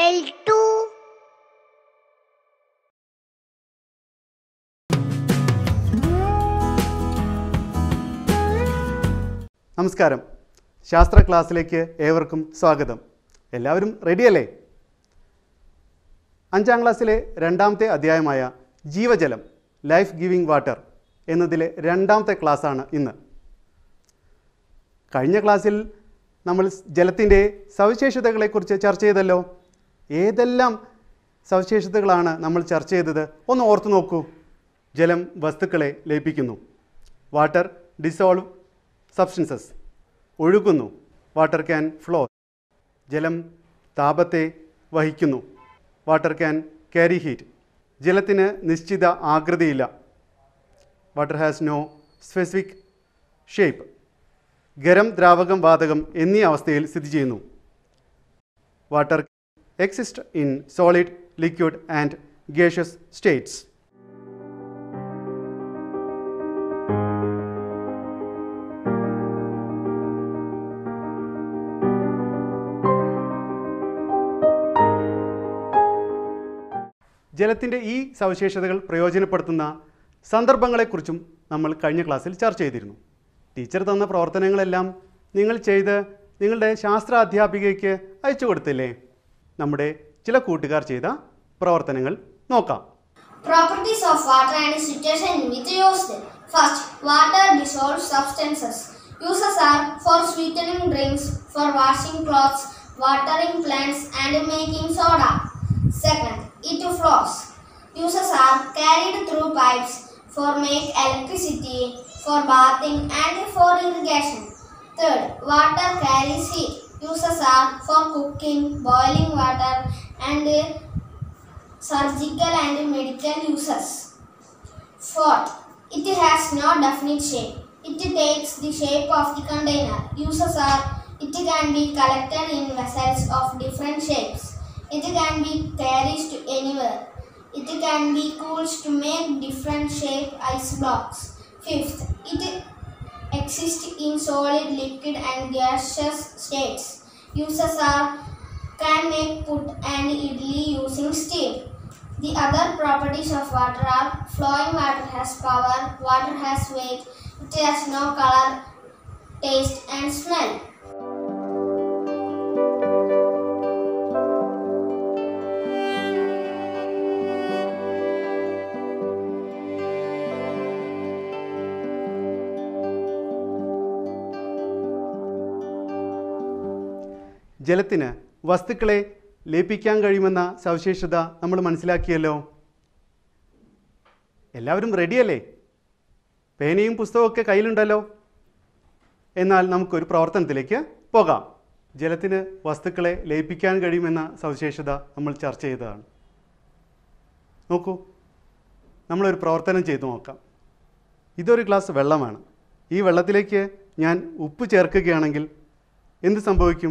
L2 നമസ്കാരം ശാസ്ത്ര ക്ലാസ്സിലേക്ക് ഏവർക്കും സ്വാഗതം എല്ലാവരും റെഡിയല്ലേ അഞ്ചാം ക്ലാസ്സിലെ രണ്ടാമത്തെ അധ്യായമായ ജീവജലം ലൈഫ് ഗിവിംഗ് വാട്ടർ എന്നതിലെ രണ്ടാമത്തെ ക്ലാസ്സാണ് ഇന്ന് കഴിഞ്ഞ ക്ലാസ്സിൽ നമ്മൾ ജലത്തിൻ്റെ സവിശേഷതകളെക്കുറിച്ച് ചർച്ച ചെയ്തല്ലോ ഏതെല്ലാം സവിശേഷതകളാണ് നമ്മൾ ചർച്ച ചെയ്തത് ഒന്ന് ഓർത്തു നോക്കൂ ജലം വസ്തുക്കളെ ലയിപ്പിക്കുന്നു വാട്ടർ ഡിസോൾവ് സബ്സ്റ്റൻസസ് ഒഴുകുന്നു വാട്ടർ ക്യാൻ ഫ്ലോ ജലം താപത്തെ വഹിക്കുന്നു വാട്ടർ ക്യാൻ ക്യാരി ഹീറ്റ് ജലത്തിന് നിശ്ചിത ആകൃതിയില്ല water has no specific shape ഗരം ദ്രാവകം വാതകം എന്നീ അവസ്ഥയിൽ സ്ഥിതി ചെയ്യുന്നു water exist in solid liquid and gaseous states ജലത്തിൻ്റെ ഈ സവിശേഷതകൾ പ്രയോജനപ്പെടുത്തുന്ന സന്ദർഭങ്ങളെക്കുറിച്ചും നമ്മൾ കഴിഞ്ഞ ക്ലാസ്സിൽ ചർച്ച ചെയ്തിരുന്നു ടീച്ചർ തന്ന പ്രവർത്തനങ്ങളെല്ലാം നിങ്ങൾ ചെയ്ത് നിങ്ങളുടെ ശാസ്ത്ര അധ്യാപികയ്ക്ക് അയച്ചു കൊടുത്തില്ലേ നമ്മുടെ ചില കൂട്ടുകാർ ചെയ്ത പ്രവർത്തനങ്ങൾ നോക്കാം Properties of water and situation in which used. First, water dissolves substances. Uses are for sweetening drinks, for washing clothes, watering plants, and making soda. Second, it flows. Uses are carried through pipes for make electricity, for bathing, and for irrigation. Third, water carries heat. Uses are for cooking, boiling water, and surgical and medical uses. Fourth, it has no definite shape. It takes the shape of the container. Uses are it can be collected in vessels of different shapes. It can be carried to anywhere. It can be cooled to make different shape ice blocks. Fifth, it exists in solid, liquid, and gaseous states. Uses are can make put and idli using steam. The other properties of water are flowing water has power, water has weight, it has no color, taste, and smell. ജലത്തിന് വസ്തുക്കളെ ലയിപ്പിക്കാൻ കഴിയുമെന്ന സവിശേഷത നമ്മൾ മനസ്സിലാക്കിയല്ലോ എല്ലാവരും റെഡിയല്ലേ പേനയും പുസ്തകമൊക്കെ കയ്യിലുണ്ടല്ലോ എന്നാൽ നമുക്കൊരു പ്രവർത്തനത്തിലേക്ക് പോകാം ജലത്തിന് വസ്തുക്കളെ ലയിപ്പിക്കാൻ കഴിയുമെന്ന സവിശേഷത നമ്മൾ ചർച്ച ചെയ്തതാണ് നോക്കൂ നമ്മളൊരു പ്രവർത്തനം ചെയ്തു നോക്കാം ഇതൊരു ഗ്ലാസ് വെള്ളമാണ് ഈ വെള്ളത്തിലേക്ക് ഞാൻ ഉപ്പ് ചേർക്കുകയാണെങ്കിൽ എന്ത് സംഭവിക്കും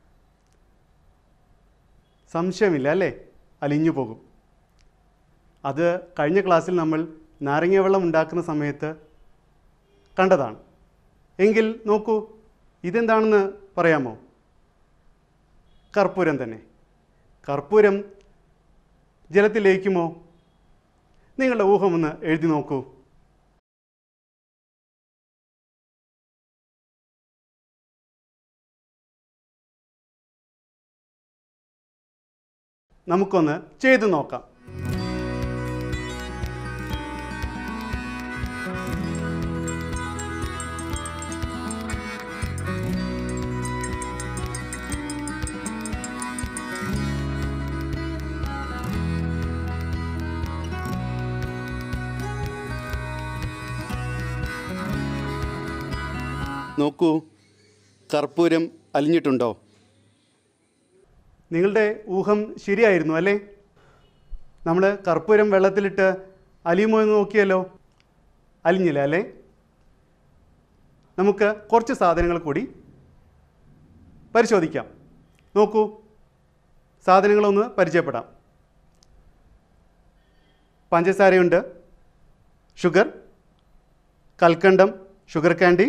സംശയമില്ല അല്ലേ അലിഞ്ഞു പോകും അത് കഴിഞ്ഞ ക്ലാസ്സിൽ നമ്മൾ നാരങ്ങ വെള്ളം ഉണ്ടാക്കുന്ന സമയത്ത് കണ്ടതാണ് എങ്കിൽ നോക്കൂ ഇതെന്താണെന്ന് പറയാമോ കർപ്പൂരം തന്നെ കർപ്പൂരം ജലത്തിൽ ലയിക്കുമോ നിങ്ങളുടെ ഊഹമൊന്ന് എഴുതി നോക്കൂ നമുക്കൊന്ന് ചെയ്തു നോക്കാം നോക്കൂ കർപ്പൂരം അലിഞ്ഞിട്ടുണ്ടോ നിങ്ങളുടെ ഊഹം ശരിയായിരുന്നു അല്ലേ നമ്മൾ കർപ്പൂരം വെള്ളത്തിലിട്ട് അലിയുമോ എന്ന് നോക്കിയല്ലോ അലിഞ്ഞില്ല അല്ലേ നമുക്ക് കുറച്ച് സാധനങ്ങൾ കൂടി പരിശോധിക്കാം നോക്കൂ സാധനങ്ങളൊന്ന് പരിചയപ്പെടാം പഞ്ചസാരയുണ്ട് ഷുഗർ കൽക്കണ്ടം ഷുഗർ കാൻഡി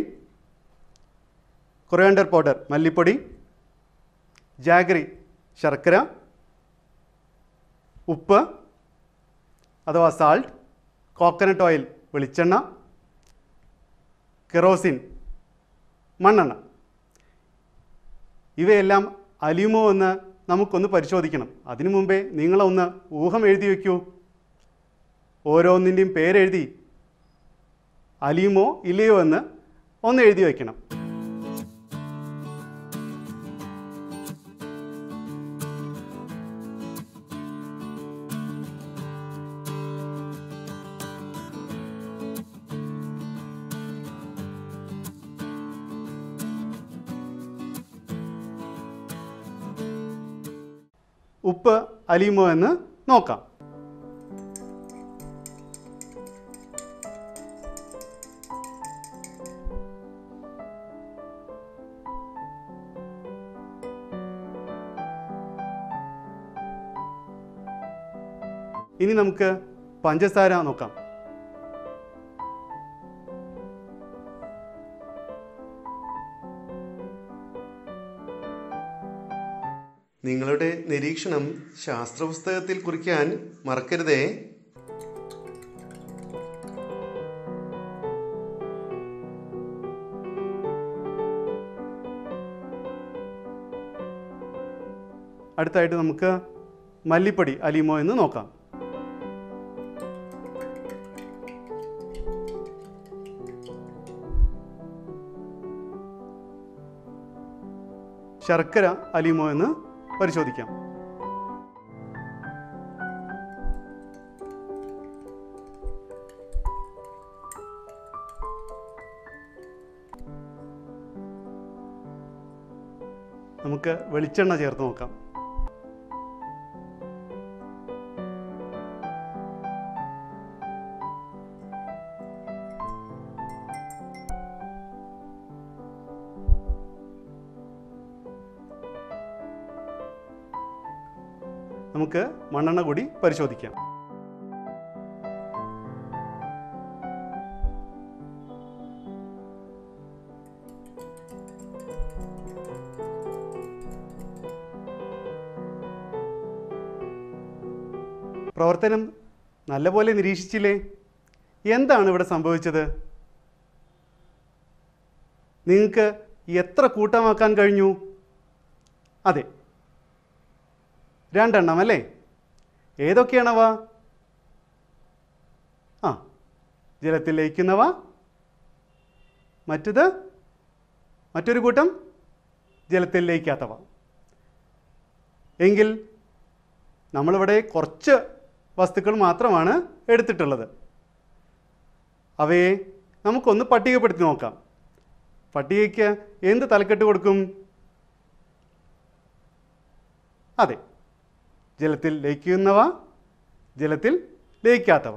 കൊറിയാണ്ടർ പൗഡർ മല്ലിപ്പൊടി ജാഗറി ശർക്കര ഉപ്പ് അഥവാ സാൾട്ട് കോക്കനട്ട് ഓയിൽ വെളിച്ചെണ്ണ കെറോസിൻ മണ്ണെണ്ണ ഇവയെല്ലാം അലിയുമോ എന്ന് നമുക്കൊന്ന് പരിശോധിക്കണം അതിനു മുമ്പേ നിങ്ങളൊന്ന് ഊഹം എഴുതി വയ്ക്കൂ ഓരോന്നിൻ്റെയും പേരെഴുതി അലിയുമോ ഇല്ലയോ എന്ന് ഒന്ന് എഴുതി വയ്ക്കണം ഉപ്പ് അലിയുമോ എന്ന് നോക്കാം ഇനി നമുക്ക് പഞ്ചസാര നോക്കാം നിങ്ങളുടെ നിരീക്ഷണം ശാസ്ത്രപുസ്തകത്തിൽ കുറിക്കാൻ മറക്കരുതേ അടുത്തായിട്ട് നമുക്ക് മല്ലിപ്പൊടി അലിയുമോ എന്ന് നോക്കാം ശർക്കര അലിയുമോ എന്ന് പരിശോധിക്കാം നമുക്ക് വെളിച്ചെണ്ണ ചേർത്ത് നോക്കാം നമുക്ക് മണ്ണെണ്ണ കൂടി പരിശോധിക്കാം പ്രവർത്തനം നല്ലപോലെ നിരീക്ഷിച്ചില്ലേ എന്താണ് ഇവിടെ സംഭവിച്ചത് നിങ്ങൾക്ക് എത്ര കൂട്ടമാക്കാൻ കഴിഞ്ഞു അതെ രണ്ടെണ്ണം അല്ലേ ഏതൊക്കെയാണവ ആ ജലത്തിൽ ലയിക്കുന്നവ മറ്റത് മറ്റൊരു കൂട്ടം ജലത്തിൽ ലയിക്കാത്തവ എങ്കിൽ നമ്മളിവിടെ കുറച്ച് വസ്തുക്കൾ മാത്രമാണ് എടുത്തിട്ടുള്ളത് അവയെ നമുക്കൊന്ന് പട്ടികപ്പെടുത്തി നോക്കാം പട്ടികയ്ക്ക് എന്ത് തലക്കെട്ട് കൊടുക്കും അതെ ജലത്തിൽ ലയിക്കുന്നവ ജലത്തിൽ ലയിക്കാത്തവ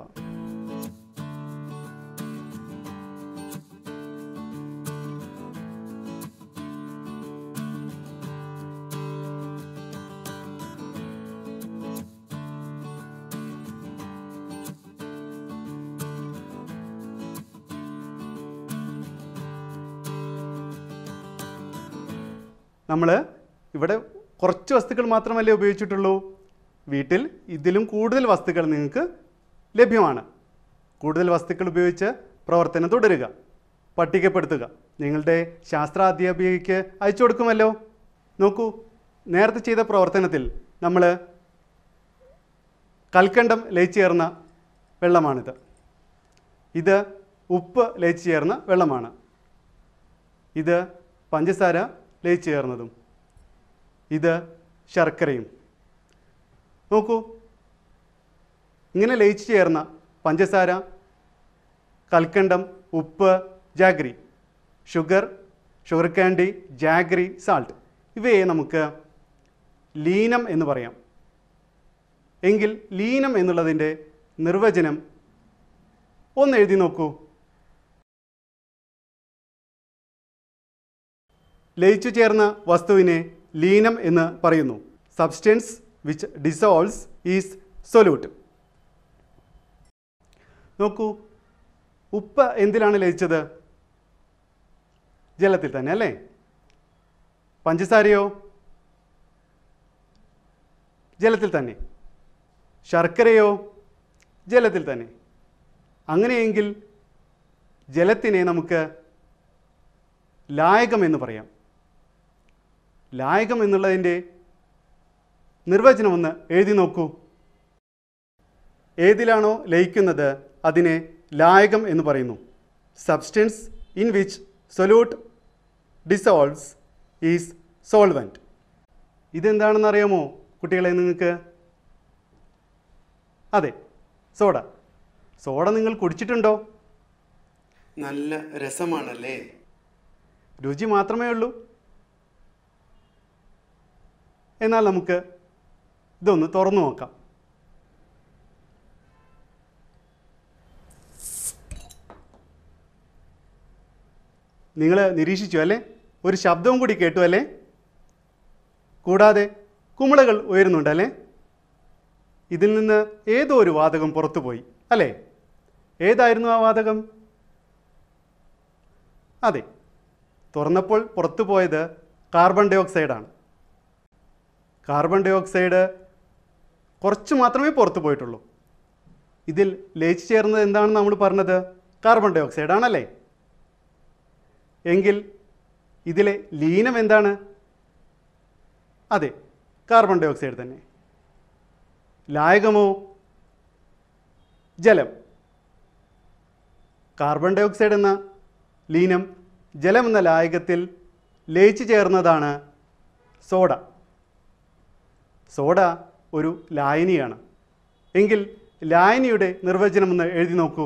നമ്മൾ ഇവിടെ കുറച്ച് വസ്തുക്കൾ മാത്രമല്ലേ ഉപയോഗിച്ചിട്ടുള്ളൂ വീട്ടിൽ ഇതിലും കൂടുതൽ വസ്തുക്കൾ നിങ്ങൾക്ക് ലഭ്യമാണ് കൂടുതൽ വസ്തുക്കൾ ഉപയോഗിച്ച് പ്രവർത്തനം തുടരുക പട്ടികപ്പെടുത്തുക നിങ്ങളുടെ ശാസ്ത്രാധ്യാപികയ്ക്ക് അയച്ചു കൊടുക്കുമല്ലോ നോക്കൂ നേരത്തെ ചെയ്ത പ്രവർത്തനത്തിൽ നമ്മൾ കൽക്കണ്ടം ലയിച്ചു ചേർന്ന വെള്ളമാണിത് ഇത് ഉപ്പ് ലയിച്ചു ചേർന്ന വെള്ളമാണ് ഇത് പഞ്ചസാര ലയിച്ചു ചേർന്നതും ഇത് ശർക്കരയും നോക്കൂ ഇങ്ങനെ ലയിച്ചു ചേർന്ന പഞ്ചസാര കൽക്കണ്ടം ഉപ്പ് jaggery sugar sugar candy jaggery salt ഇവയെ നമുക്ക് ലീനം എന്ന് പറയാം എങ്കിൽ ലീനം എന്നുള്ളതിൻ്റെ നിർവചനം ഒന്ന് എഴുതി നോക്കൂ ലയിച്ചു ചേർന്ന വസ്തുവിനെ ലീനം എന്ന് പറയുന്നു substance which dissolves is solute നോക്കൂ ഉപ്പ് എന്തിലാണ് ലയിച്ചത് ജലത്തിൽ തന്നെ അല്ലേ പഞ്ചസാരയോ ജലത്തിൽ തന്നെ ശർക്കരയോ ജലത്തിൽ തന്നെ അങ്ങനെയെങ്കിൽ ജലത്തിനെ നമുക്ക് ലായകം എന്ന് പറയാം ലായകം എന്നുള്ളതിൻ്റെ നിർവചനം ഒന്ന് എഴുതി നോക്കൂ ഏതിലാണോ ലയിക്കുന്നത് അതിനെ ലായകം എന്ന് പറയുന്നു substance in which solute dissolves is solvent ഇതെന്താണെന്ന് അറിയാമോ കുട്ടികളെ നിങ്ങൾക്ക് അതെ സോഡ സോഡ നിങ്ങൾ കുടിച്ചിട്ടുണ്ടോ നല്ല രസമാണല്ലേ രുചി മാത്രമേ ഉള്ളൂ എന്നാൽ നമുക്ക് ഇതൊന്ന് തുറന്നു നോക്കാം നിങ്ങൾ നിരീക്ഷിച്ചു അല്ലേ ഒരു ശബ്ദവും കൂടി കേട്ടു അല്ലേ കൂടാതെ കുമിളകൾ ഉയരുന്നുണ്ടല്ലേ ഇതിൽ നിന്ന് ഏതോ ഒരു വാതകം പുറത്തുപോയി അല്ലേ ഏതായിരുന്നു ആ വാതകം അതെ തുറന്നപ്പോൾ പുറത്തു പോയത് കാർബൺ ഡൈ ഓക്സൈഡാണ് കാർബൺ ഡൈ ഓക്സൈഡ് കുറച്ച് മാത്രമേ പുറത്തു പോയിട്ടുള്ളൂ ഇതിൽ ലയിച്ചു ചേർന്നത് എന്താണെന്ന് നമ്മൾ പറഞ്ഞത് കാർബൺ ഡൈ ഓക്സൈഡ് ആണല്ലേ എങ്കിൽ ഇതിലെ ലീനം എന്താണ് അതെ കാർബൺ ഡൈ ഓക്സൈഡ് തന്നെ ലായകമോ ജലം കാർബൺ ഡൈ ഓക്സൈഡ് എന്ന ലീനം ജലം എന്ന ലായകത്തിൽ ലയിച്ചു ചേർന്നതാണ് സോഡ സോഡ ഒരു ലായനിയാണ് എങ്കിൽ ലായനിയുടെ നിർവചനം ഒന്ന് എഴുതി നോക്കൂ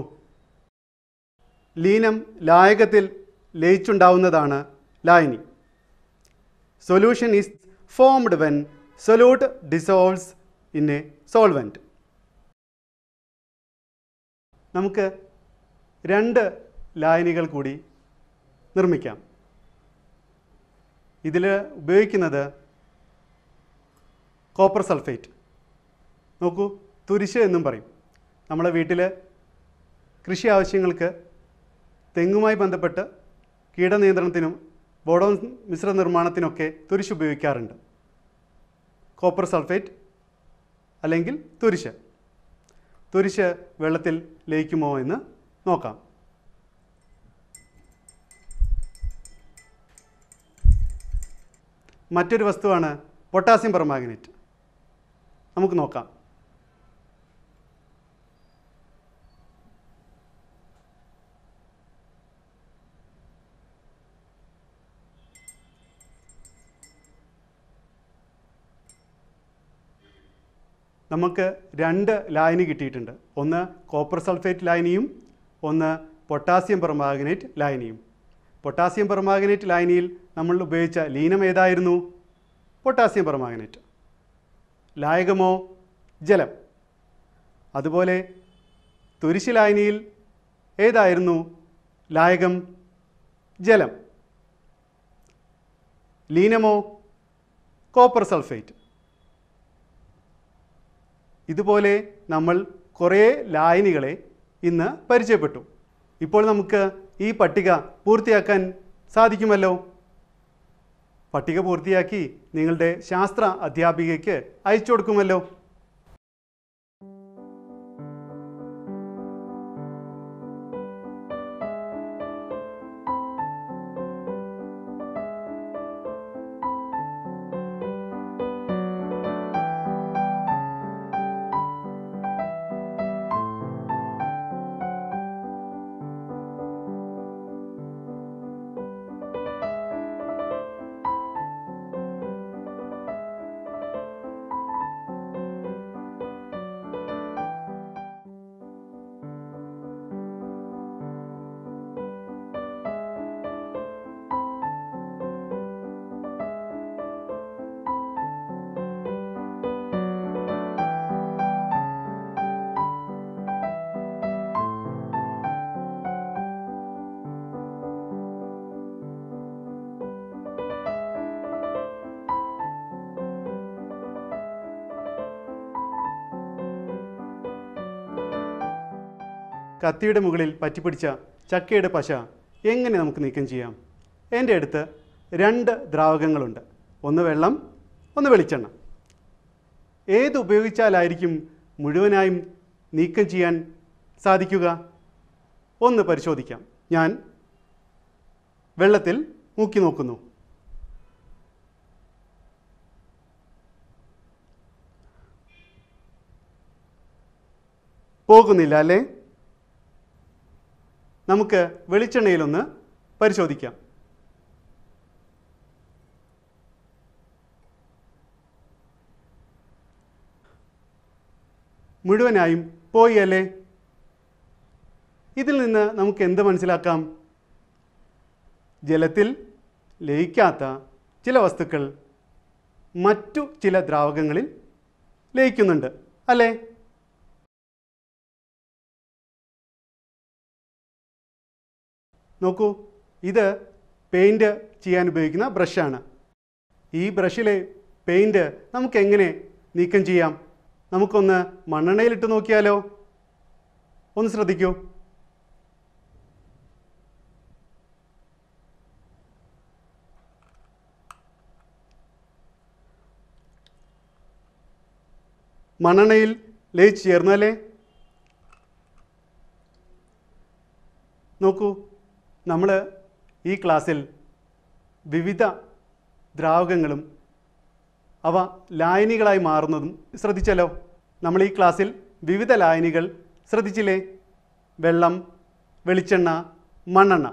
ലീനം ലായകത്തിൽ ലയിച്ചുണ്ടാവുന്നതാണ് ലായനി solution is formed when solute dissolves in a solvent നമുക്ക് രണ്ട് ലായനികൾ കൂടി നിർമ്മിക്കാം ഇതിൽ ഉപയോഗിക്കുന്നത് കോപ്പർ സൾഫേറ്റ് നോക്കൂ തുരിശ് എന്നും പറയും നമ്മുടെ വീട്ടിൽ കൃഷി ആവശ്യങ്ങൾക്ക് തെങ്ങുമായി ബന്ധപ്പെട്ട് കീടനിയന്ത്രണത്തിനും ബോഡോ മിശ്ര നിർമ്മാണത്തിനൊക്കെ തുരിശ് ഉപയോഗിക്കാറുണ്ട് കോപ്പർ സൾഫേറ്റ് അല്ലെങ്കിൽ തുരിശ് തുരിശ് വെള്ളത്തിൽ ലയിക്കുമോ എന്ന് നോക്കാം മറ്റൊരു വസ്തുവാണ് പൊട്ടാസ്യം പെർമാഗ്നേറ്റ് നമുക്ക് നോക്കാം നമുക്ക് രണ്ട് ലായനി കിട്ടിയിട്ടുണ്ട് ഒന്ന് കോപ്പർ സൾഫേറ്റ് ലായനിയും ഒന്ന് പൊട്ടാസ്യം പെർമാഗ്നേറ്റ് ലായനിയും പൊട്ടാസ്യം പെർമാഗ്നേറ്റ് ലായനിയിൽ നമ്മൾ ഉപയോഗിച്ച ലീനം ഏതായിരുന്നു പൊട്ടാസ്യം പെർമാഗ്നേറ്റ് ലായകമോ ജലം അതുപോലെ തുരിശ് ലായനിയിൽ ഏതായിരുന്നു ലായകം ജലം ലീനമോ കോപ്പർ സൾഫേറ്റ് ഇതുപോലെ നമ്മൾ കുറേ ലായനികളെ ഇന്ന് പരിചയപ്പെട്ടു ഇപ്പോൾ നമുക്ക് ഈ പട്ടിക പൂർത്തിയാക്കാൻ സാധിക്കുമല്ലോ പട്ടിക പൂർത്തിയാക്കി നിങ്ങളുടെ ശാസ്ത്ര അധ്യാപികയ്ക്ക് അയച്ചു കൊടുക്കുമല്ലോ കത്തിയുടെ മുകളിൽ പറ്റിപ്പിടിച്ച ചക്കയുടെ പശ എങ്ങനെ നമുക്ക് നീക്കം ചെയ്യാം എൻ്റെ അടുത്ത് രണ്ട് ദ്രാവകങ്ങളുണ്ട് ഒന്ന് വെള്ളം ഒന്ന് വെളിച്ചെണ്ണ ഏത് ഉപയോഗിച്ചാലായിരിക്കും മുഴുവനായും നീക്കം ചെയ്യാൻ സാധിക്കുക ഒന്ന് പരിശോധിക്കാം ഞാൻ വെള്ളത്തിൽ മുക്കി നോക്കുന്നു പോകുന്നില്ല അല്ലേ നമുക്ക് വെളിച്ചെണ്ണയിലൊന്ന് പരിശോധിക്കാം മുഴുവനായും പോയി അല്ലേ ഇതിൽ നിന്ന് നമുക്ക് എന്ത് മനസ്സിലാക്കാം ജലത്തിൽ ലയിക്കാത്ത ചില വസ്തുക്കൾ മറ്റു ചില ദ്രാവകങ്ങളിൽ ലയിക്കുന്നുണ്ട് അല്ലേ നോക്കൂ ഇത് പെയിൻറ് ചെയ്യാൻ ഉപയോഗിക്കുന്ന ബ്രഷാണ് ഈ ബ്രഷിലെ പെയിൻറ് നമുക്ക് എങ്ങനെ നീക്കം ചെയ്യാം നമുക്കൊന്ന് മണ്ണെണ്ണയിലിട്ട് നോക്കിയാലോ ഒന്ന് ശ്രദ്ധിക്കൂ മണ്ണെണ്ണയിൽ ലയിച്ച് ചേർന്നു അല്ലേ നോക്കൂ നമ്മൾ ഈ ക്ലാസ്സിൽ വിവിധ ദ്രാവകങ്ങളും അവ ലായനികളായി മാറുന്നതും ശ്രദ്ധിച്ചല്ലോ നമ്മൾ ഈ ക്ലാസ്സിൽ വിവിധ ലായനികൾ ശ്രദ്ധിച്ചില്ലേ വെള്ളം വെളിച്ചെണ്ണ മണ്ണെണ്ണ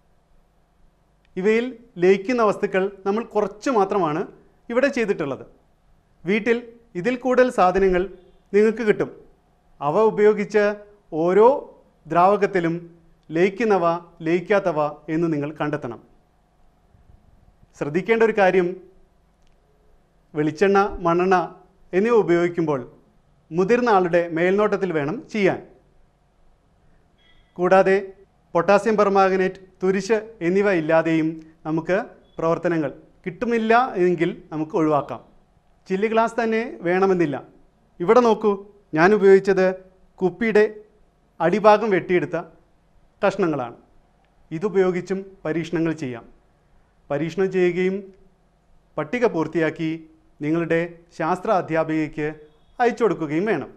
ഇവയിൽ ലയിക്കുന്ന വസ്തുക്കൾ നമ്മൾ കുറച്ച് മാത്രമാണ് ഇവിടെ ചെയ്തിട്ടുള്ളത് വീട്ടിൽ ഇതിൽ കൂടുതൽ സാധനങ്ങൾ നിങ്ങൾക്ക് കിട്ടും അവ ഉപയോഗിച്ച് ഓരോ ദ്രാവകത്തിലും ലയിക്കുന്നവ ലയിക്കാത്തവ എന്ന് നിങ്ങൾ കണ്ടെത്തണം ശ്രദ്ധിക്കേണ്ട ഒരു കാര്യം വെളിച്ചെണ്ണ മണ്ണെണ്ണ എന്നിവ ഉപയോഗിക്കുമ്പോൾ മുതിർന്ന ആളുടെ മേൽനോട്ടത്തിൽ വേണം ചെയ്യാൻ കൂടാതെ പൊട്ടാസ്യം പെർമാഗ്നേറ്റ് തുരിശ് എന്നിവ ഇല്ലാതെയും നമുക്ക് പ്രവർത്തനങ്ങൾ കിട്ടുന്നില്ല എങ്കിൽ നമുക്ക് ഒഴിവാക്കാം ചില്ലി ഗ്ലാസ് തന്നെ വേണമെന്നില്ല ഇവിടെ നോക്കൂ ഞാൻ ഉപയോഗിച്ചത് കുപ്പിയുടെ അടിഭാഗം വെട്ടിയെടുത്ത കഷ്ണങ്ങളാണ് ഇതുപയോഗിച്ചും പരീക്ഷണങ്ങൾ ചെയ്യാം പരീക്ഷണം ചെയ്യുകയും പട്ടിക പൂർത്തിയാക്കി നിങ്ങളുടെ ശാസ്ത്ര അധ്യാപികയ്ക്ക് അയച്ചു കൊടുക്കുകയും വേണം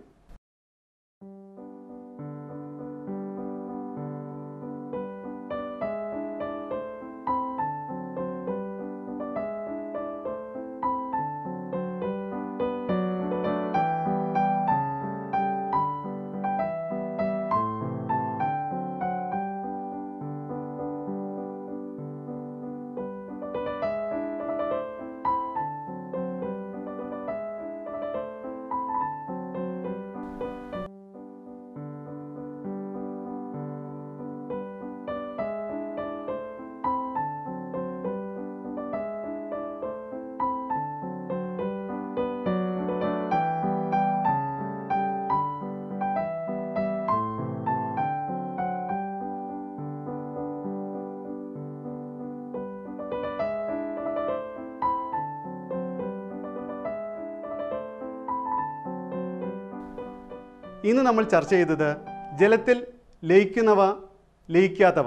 ഇന്ന് നമ്മൾ ചർച്ച ചെയ്തത് ജലത്തിൽ ലയിക്കുന്നവ ലയിക്കാത്തവ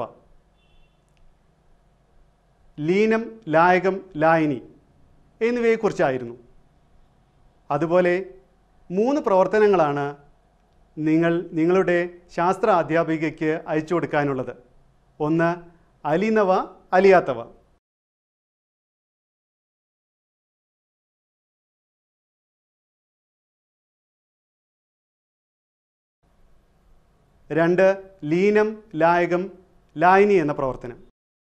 ലീനം ലായകം ലായനി എന്നിവയെക്കുറിച്ചായിരുന്നു അതുപോലെ മൂന്ന് പ്രവർത്തനങ്ങളാണ് നിങ്ങൾ നിങ്ങളുടെ ശാസ്ത്ര അധ്യാപികയ്ക്ക് അയച്ചു കൊടുക്കാനുള്ളത് ഒന്ന് അലിനവ അലിയാത്തവ രണ്ട് ലീനം ലായകം ലായനി എന്ന പ്രവർത്തനം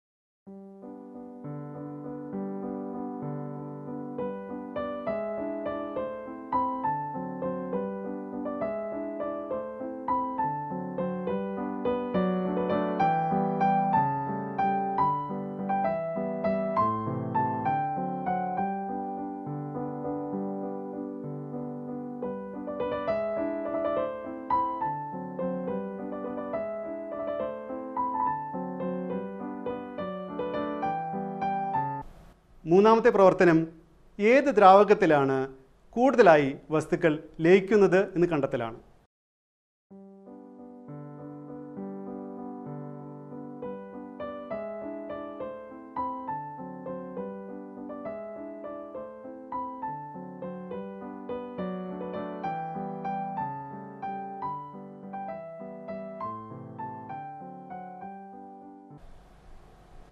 മൂന്നാമത്തെ പ്രവർത്തനം ഏത് ദ്രാവകത്തിലാണ് കൂടുതലായി വസ്തുക്കൾ ലയിക്കുന്നത് എന്ന് കണ്ടെത്തലാണ്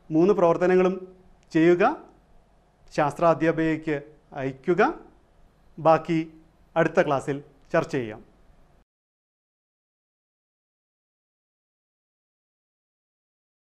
മൂന്ന് പ്രവർത്തനങ്ങളും ചെയ്യുക ശാസ്ത്രാധ്യാപികയ്ക്ക് അയയ്ക്കുക ബാക്കി അടുത്ത ക്ലാസ്സിൽ ചർച്ച ചെയ്യാം